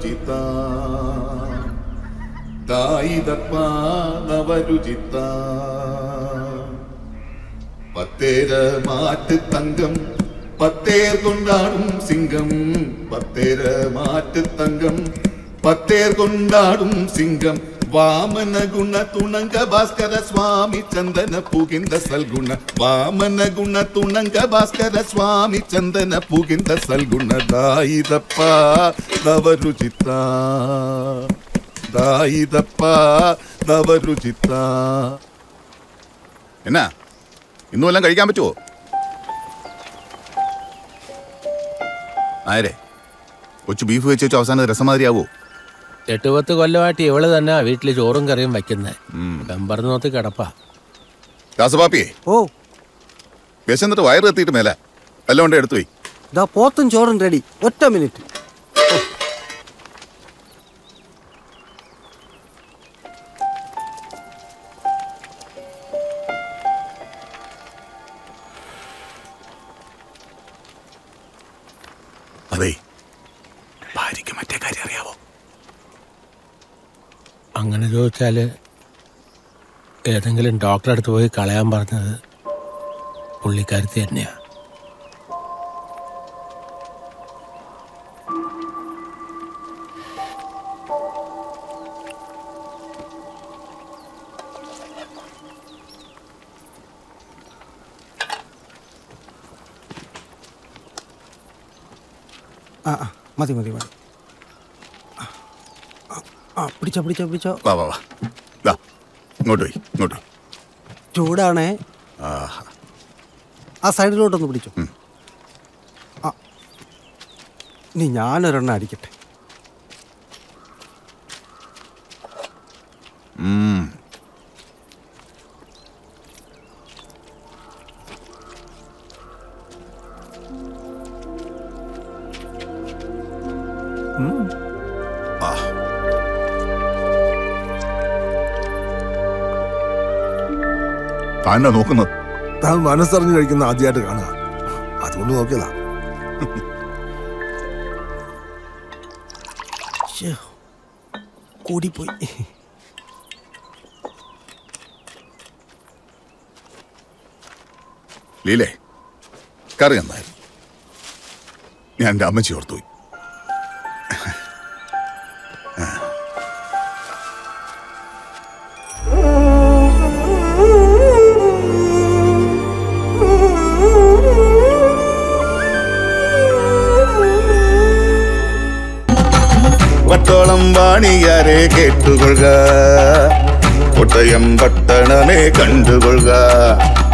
നവരുചിത തായിതപ്പ നവരുചിത പത്തേര മാറ്റ് തങ്കം പത്തേർ കൊണ്ടാടും സിംഗം പത്തേര മാറ്റ് തങ്കം പത്തേർ കൊണ്ടാടും സിംഗം വാമന ഗുണ തുണങ്ക ഭാസ്കര സ്വാമി ചന്ദന പുകിന്ത സൽഗുണ വാമന ഗുണ തുണങ്ക ഭാസ്കര സ്വാമി ചന്ദന പുകിന്ത സൽഗുണ ദായിതപ്പ നവരുചിത്ത ദായിതപ്പ നവരുചിത്ത എന്നാ ഇന്നും എല്ലാം കഴിക്കാൻ പറ്റുമോ ആരെ കൊച്ചു ബീഫ് വെച്ച് വെച്ച് അവസാനം രസമാതിരിയാവോ എട്ട് പത്ത് കൊല്ലമായിട്ട് ഇവള് തന്നെ വീട്ടിൽ ചോറും കറിയും വെക്കുന്നത് വെമ്പറന്ന് നോത്ത് കിടപ്പാ ദാസപാപ്പിയെ ഓ വിശന്നിട്ട് വയറ് എത്തിയിട്ട് മേല എല്ലാം കൊണ്ട് എടുത്തു പോയി ഇതാ പോത്തും ചോറും റെഡി ഒറ്റ മിനിറ്റ് അതെ ഭാര്യയ്ക്ക് മറ്റേ കാര്യം അറിയാവോ അങ്ങനെ ചോദിച്ചാല് ഏതെങ്കിലും ഡോക്ടറെ അടുത്ത് പോയി കളയാൻ പറഞ്ഞത് പുള്ളിക്കാരത്തി തന്നെയാ ആ ആ മതി മതി മതി ആ, ആ, ആ പിടിച്ചോ പിടിച്ചോ പിടിച്ചോ വാ വാ വാ ദാ ഇങ്ങോട്ട് പോയി ഇങ്ങോട്ട് പോയി ചൂടാണേ ആഹാ ആ സൈഡിലോട്ടൊന്ന് പിടിച്ചോ ഉം. ആ ഇനി ഞാനൊരെണ്ണം അടിക്കട്ടെ ഉം. ആ താൻ എന്നാ നോക്കുന്നത് താൻ മനസ്സറിഞ്ഞ് കഴിക്കുന്ന ആദ്യമായിട്ട് കാണുക അതുകൊണ്ട് നോക്കിയതാ ശ്ശോ, കൂടിപ്പോയി ലീലേ കറി നന്നായിരുന്നു ഞാൻ എൻ്റെ അമ്മച്ചി ഓർത്തുപോയി വട്ടോളം വാണിയാരെ കേട്ടുകൊള്ളുക കോട്ടയം പട്ടണമേ കണ്ടുകൊള്ളുക